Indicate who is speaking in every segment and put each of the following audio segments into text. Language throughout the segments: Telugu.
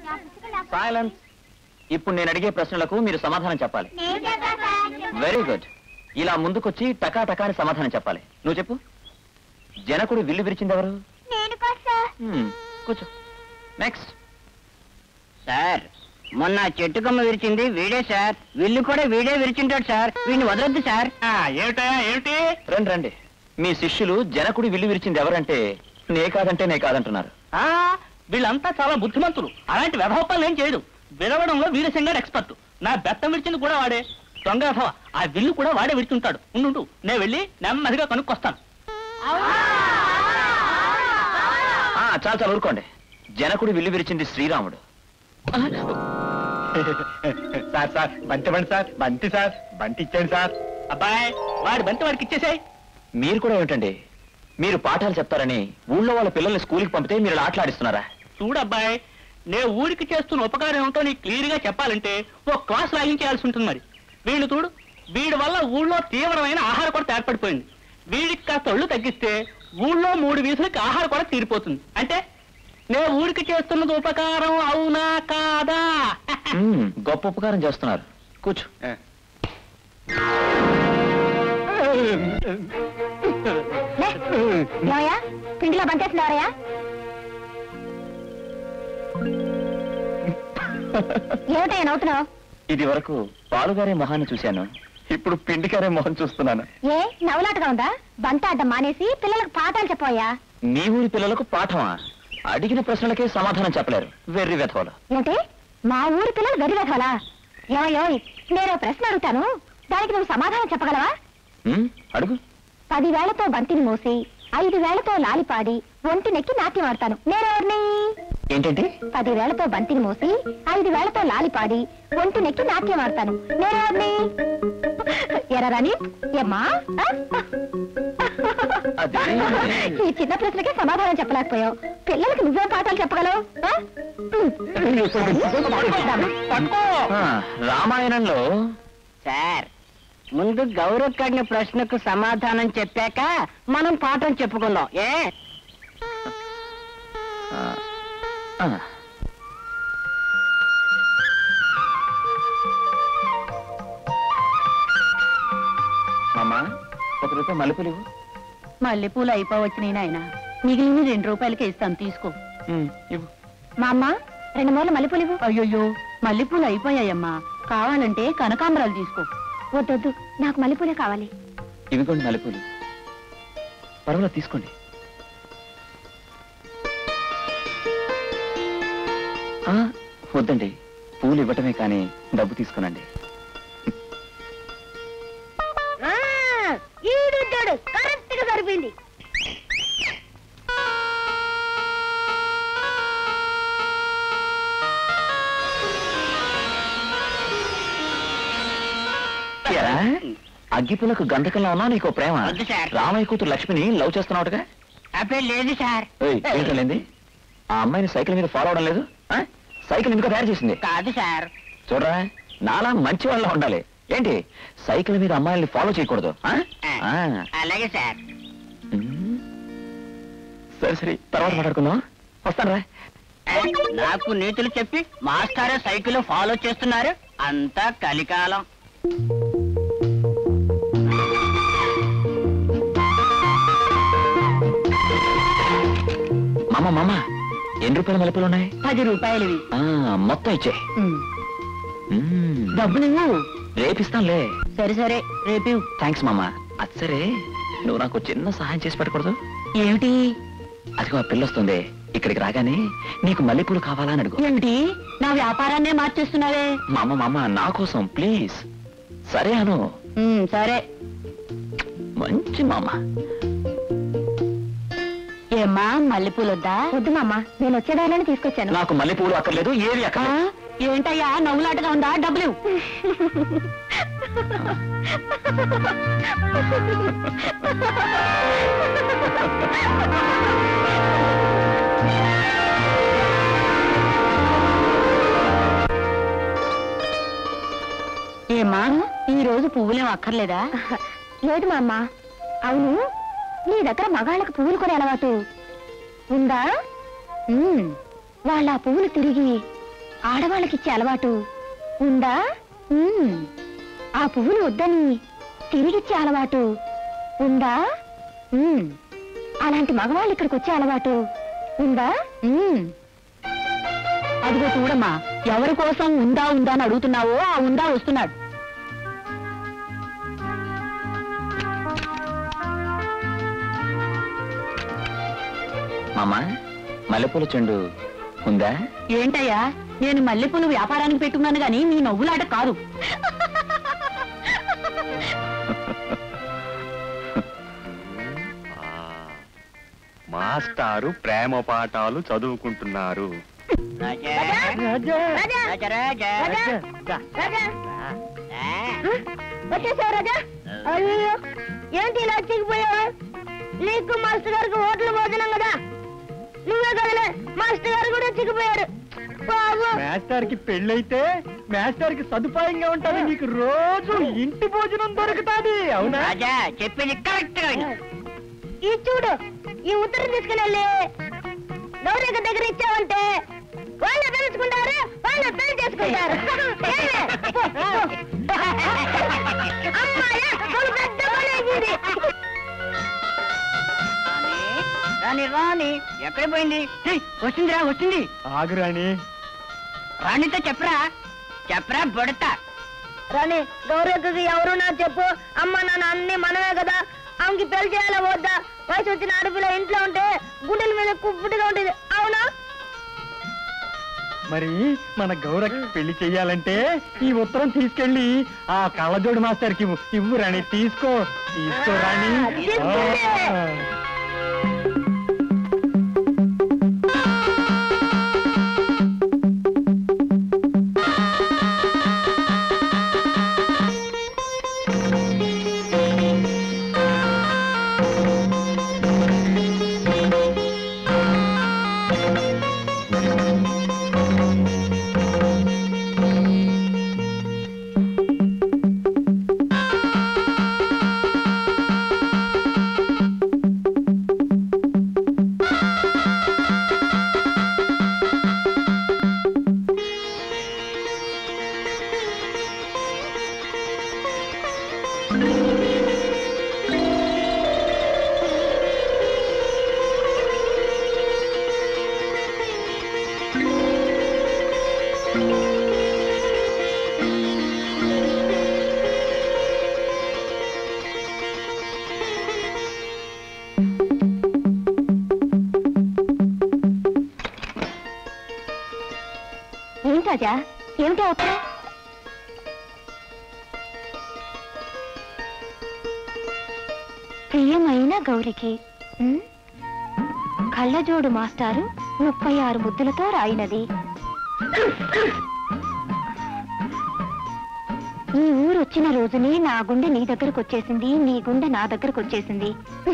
Speaker 1: సైలెన్స్ ఇప్పుడు నేను అడిగే ప్రశ్నలకు మీరు సమాధానం చెప్పాలి వెరీ గుడ్ ఇలా ముందుకొచ్చి టకా టకా అని సమాధానం చెప్పాలి నువ్వు చెప్పు జనకుడు విల్లు విరిచింది ఎవరు
Speaker 2: నేను కాదు సార్
Speaker 1: హ్మ్, కూర్చో నెక్స్ట్
Speaker 3: సార్ మొన్న చెట్టు కొమ్మ విరిచింది వీడే సార్ విల్లు కూడా వీడే విరిచింటాడు సార్ వీడిని వదలొద్దు సార్
Speaker 4: ఏమిటయా ఏమిటి
Speaker 1: రండి రండి మీ శిష్యులు జనకుడి విల్లు విరిచింది ఎవరంటే నే కాదంటే నే కాదంటున్నారు
Speaker 4: ఆ వీళ్ళంతా చాలా బుద్ధిమంతులు అలాంటి వ్యవహాపాలు ఏం చేయడు విరవడంలో వీరసింగాడు ఎక్స్పర్ట్ నా బెత్తం విడిచింది కూడా వాడే దొంగ వ్యధవ ఆ విల్లు కూడా వాడే విడుతుంటాడు ఉండు నేను వెళ్ళి నెమ్మదిగా కనుక్కొస్తాను
Speaker 1: ఆ, చాలు చాలు ఊరుకోండి జనకుడి విల్లు విరిచింది శ్రీరాముడు
Speaker 5: సార్ సార్ బంతి బండి సార్ బంతి సార్ బంతి ఇచ్చాడు సార్
Speaker 4: అబ్బాయి వాడి బంతి వాడికి ఇచ్చేసాయి
Speaker 1: మీరు కూడా ఏమిటండి మీరు పాఠాలు చెప్తారని ఊళ్ళో వాళ్ళ పిల్లల్ని స్కూల్కి పంపితే మీరు ఇలా ఆటలాడిస్తున్నారా
Speaker 4: చూడబ్బాయి నే ఊరికి చేస్తున్న ఉపకారం ఏమిటో నీకు క్లియర్ గా చెప్పాలంటే ఓ క్లాస్ లాగించేయాల్సి ఉంటుంది మరి వీళ్ళు చూడు వీడి వల్ల ఊళ్ళో తీవ్రమైన ఆహార కొరత ఏర్పడిపోయింది వీడికి కాస్త ఒళ్ళు తగ్గిస్తే ఊళ్ళో మూడు వీధులకి ఆహార కొరత తీరిపోతుంది అంటే నే ఊరికి చేస్తున్నది ఉపకారం అవునా కాదా
Speaker 1: మ్మ్, గొప్ప ఉపకారం చేస్తున్నారు కూర్చో
Speaker 2: ఏమయ్యా పిండిలో బంకేసింది ఎవరయ్యా ఏమిటయ్యా నవ్వుతున్నావు
Speaker 1: ఇది వరకు పాలుగారే మొహాన్ని చూశాను ఇప్పుడు పిండికారే మొహం చూస్తున్నాను
Speaker 2: ఏ నవ్వులాటగా ఉందా బంత అడ్డం మానేసి పిల్లలకు పాఠాలు చెప్పవయ్యా
Speaker 1: మీ ఊరి పిల్లలకు పాఠమా అడిగిన ప్రశ్నలకే సమాధానం చెప్పలేరు వెర్రి వెధవలు
Speaker 2: ఏంటి మా ఊరి పిల్లలు గది వెధవలా ఏమయ్యో నేను ఓ ప్రశ్న అడుగుతాను దానికి నువ్వు సమాధానం చెప్పగలవా
Speaker 1: మ్మ్, అడుగు
Speaker 2: పది వేళ్లతో బంతిని మోసి ఐదు వేళ్లతో లాలిపాడి ఒంటి నెక్కి నాట్యం ఆడతాను నేనెవరిని
Speaker 1: ఏంటంటే
Speaker 2: పది వేళ్లతో బంతిని మోసి ఐదు వేళ్లతో లాలిపాడి ఒంటి నెక్కి నాట్యం ఆడతాను నేనెవరిని ఎరరాని ఏమ్మా ఆ?
Speaker 1: అదే.
Speaker 2: ఈ చిన్న ప్రశ్నకే సమాధానం చెప్పలేకపోయావు పిల్లలకి నువ్వేం పాఠాలు చెప్పగలవు ఆ?
Speaker 4: పట్టుకో
Speaker 1: ఆ, రామాయణంలో
Speaker 3: సార్ ముందు గౌరవ్ కడిన ప్రశ్నకు సమాధానం చెప్పాక మనం పాఠం చెప్పుకుందాం ఏ
Speaker 1: ఆ, ఆ. మామా ఒక రూపాయి మల్లెపూలు ఇవ్వు.
Speaker 6: మల్లెపూలు అయిపోవచ్చినాయి నాయన మిగిలిన రెండు రూపాయలకి ఇస్తాను తీసుకో
Speaker 1: మ్మ్, ఇవ్వు
Speaker 2: మా అమ్మ రెండు మూరలు మల్లెపూలు ఇవ్వు
Speaker 6: అయ్యోయ్యో మల్లెపూలు అయిపోయాయమ్మా కావాలంటే కనకాంబరాలు తీసుకో
Speaker 2: వద్దొద్దు నాకు మల్లెపూలే కావాలి
Speaker 1: ఇవిగోండి మల్లెపూలు పర్వాలేదు తీసుకోండి ఆ, వద్దండి పూలు ఇవ్వటమే కానీ డబ్బు తీసుకోనండి
Speaker 2: ఈడుంటాడు కరెక్ట్ గా సరిపోయింది
Speaker 1: ఎరా, అగ్గిపులకు గంధకంలో ఉన్నా నీకు ప్రేమ
Speaker 3: వద్దు సార్.
Speaker 1: రామయ్య కూతురు లక్ష్మిని లవ్ చేస్తున్నావుగా
Speaker 3: అప్పుడే లేదు సార్
Speaker 1: ఏంటండి ఆ అమ్మాయిని సైకిల్ మీద ఫాలో అవడం లేదు ఆ? సైకిల్ ఎందుకో తయారు చేసింది
Speaker 3: కాదు సార్
Speaker 1: చూడరా నాలా మంచి వాళ్ళ ఉండాలి ఏంటి సైకిల్ మీద అమ్మాయిల్ని ఫాలో చేయకూడదు ఆ? ఆ.
Speaker 3: అలాగే సార్
Speaker 1: ఉమ్. సరే సరే తర్వాత మాట్లాడుకుందాం వస్తాను రా
Speaker 3: నాకు నీతులు చెప్పి మాస్టారే సైకిల్ ఫాలో చేస్తున్నారు అంతా కలికాలం
Speaker 1: మామ మామ ఎన్ని రూపాయల మలుపులు ఉన్నాయి
Speaker 6: పది రూపాయలవి
Speaker 1: ఆ, మొత్తం ఇచ్చే
Speaker 6: ఉమ్. డబ్బు నువ్వు
Speaker 1: రేపిస్తానులే
Speaker 6: సరే సరే రేపు
Speaker 1: థ్యాంక్స్ మామ అది సరే నువ్వు నాకు చిన్న సహాయం చేసి పెట్టకూడదు
Speaker 6: ఏమిటి
Speaker 1: అదిగో ఆ పిల్ల వస్తుంది ఇక్కడికి రాగానే నీకు మల్లెపూలు కావాలా అని అడుగు
Speaker 6: ఏమిటి నా వ్యాపారాన్నే మార్చేస్తున్నావే
Speaker 1: మామ మామ నా కోసం ప్లీజ్ సరే అను
Speaker 6: ఉమ్, సరే
Speaker 1: మంచి మామ
Speaker 6: ఏమ్మా మల్లెపూలు వద్దా
Speaker 2: వద్దు మామ నేను వచ్చేదారిలోనే తీసుకొచ్చాను
Speaker 1: నాకు మల్లెపూలు అక్కర్లేదు ఏవి
Speaker 6: ఆ?
Speaker 1: అక్కర్లేదు
Speaker 6: ఏంటయ్యా నవ్వులాటగా ఉందా డబ్బులు ఏమ్మా ఈ రోజు పువ్వులేం అక్కర్లేదా
Speaker 2: లేదు మా అమ్మ అవును నీ దగ్గర మగాళ్ళకి పువ్వులు కొనే అలవాటు ఉందా
Speaker 6: ఉమ్,
Speaker 2: వాళ్ళ ఆ పువ్వులు తిరిగి ఆడవాళ్ళకిచ్చే అలవాటు ఉందా ఉమ్. ఆ పువ్వులు వద్దని తిరిగిచ్చే అలవాటు ఉందా ఉమ్. అలాంటి మగవాళ్ళు ఇక్కడికి వచ్చే అలవాటు ఉందా ఉమ్.
Speaker 6: అదిగో చూడమ్మా ఎవరి కోసం ఉందా ఉందా అని అడుగుతున్నావో ఆ ఉందా వస్తున్నాడు
Speaker 1: మామ మల్లెపూల చెండు ఉందా
Speaker 6: ఏంటయ్యా నేను మల్లెపూలు వ్యాపారానికి పెట్టుకున్నాను గాని నీ నవ్వులాట కాదు
Speaker 5: మాస్టారు ప్రేమ పాఠాలు చదువుకుంటున్నారు
Speaker 3: రాజా
Speaker 2: రాజా
Speaker 3: రాజా రాజా
Speaker 2: రాజా రాజా వచ్చేసావు రాజా అయ్యో ఏంటి ఇలా చిక్కిపోయావా నీకు మాస్టర్ గారికి హోటల్ భోజనం కదా నువ్వే కదలే మాస్టర్ గారు కూడా చిక్కిపోయారు బాబు
Speaker 5: మాస్టర్ కి పెళ్ళైతే మాస్టర్ కి సదుపాయంగా ఉంటది నీకు రోజు ఇంటి భోజనం దొరుకుతాది అవునా
Speaker 3: రాజా చెప్పింది కరెక్ట్ గా విను.
Speaker 2: ఈ చూడు ఈ ఉత్తరం తీసుకుని వెళ్ళి గౌరవ దగ్గర ఇచ్చావంటే వాళ్ళే తెలుసుకుంటారు వాళ్ళే పెళ్లి చేసుకుంటారు ఏమే? పో, పో. అమ్మాయ్యా, ఒక పెద్ద పని అయ్యింది.
Speaker 3: రాణి రాణి ఎక్కడ పోయింది హే, వచ్చిందిరా వచ్చింది
Speaker 5: ఆగురాని
Speaker 3: రాణితో చెప్పరా చెప్పరా బొడతా
Speaker 2: రాణి గౌరవకి ఎవరు నా చెప్పు అమ్మ నాన్న అన్ని మనమే కదా ఆమెకి పెళ్లి చేయాలా వద్దా వయసు వచ్చిన ఆడపిల్ల ఇంట్లో ఉంటే గుండెల మీద కుప్పుడుగా ఉంటుంది అవునా
Speaker 5: మరి మన గౌరకి పెళ్లి చెయ్యాలంటే ఈ ఉత్తరం తీసుకెళ్ళి ఆ కళ్ళజోడు మాస్టర్ కి ఇవ్వు ఇవ్వు రాణి తీసుకో తీసుకో రాణి
Speaker 2: తీసుకుంటే.
Speaker 5: ఆ.
Speaker 2: ఏంటి రాజా ఏమిటి ఉత్తరం ప్రియమైన గౌరికి ఉమ్, కళ్ళజోడు మాస్టారు ముప్పై ఆరు ముద్దులతో రాయినది ఈ ఊరు వచ్చిన రోజునే నా గుండె నీ దగ్గరకు వచ్చేసింది నీ గుండె నా దగ్గరకు వచ్చేసింది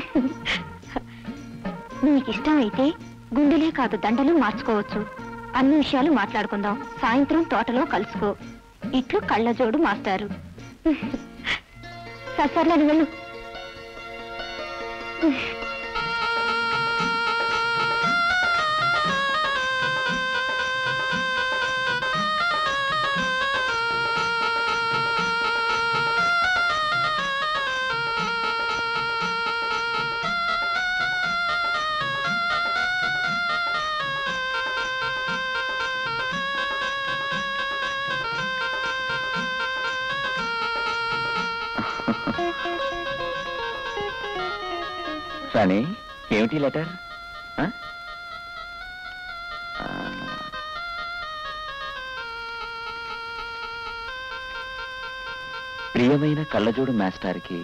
Speaker 2: నీకిష్టం అయితే గుండెలే కాదు దండలు మార్చుకోవచ్చు అన్ని విషయాలు మాట్లాడుకుందాం సాయంత్రం తోటలో కలుసుకో ఇట్లు కళ్ళజోడు మాస్టారు సర్లేను వెళ్ళు
Speaker 1: రాణి ఏమిటి లెటర్ ఆ? ఆ. ప్రియమైన కళ్ళజోడు మాస్టార్కి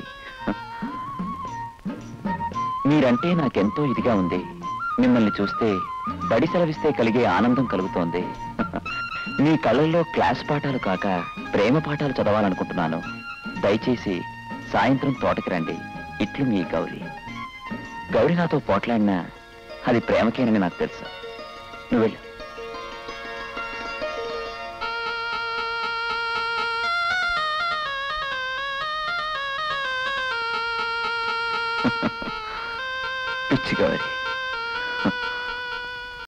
Speaker 1: మీరంటే నాకెంతో ఇదిగా ఉంది మిమ్మల్ని చూస్తే బడి సెలవిస్తే కలిగే ఆనందం కలుగుతోంది మీ కళ్ళల్లో క్లాస్ పాఠాలు కాక ప్రేమ పాఠాలు చదవాలనుకుంటున్నాను దయచేసి సాయంత్రం తోటకి రండి ఇట్లు మీ గౌరీ గౌరీ నాతో పోట్లాడినా అది ప్రేమకేనని నాకు తెలుసు నువ్వు వెళ్ళు పిచ్చి గౌరీ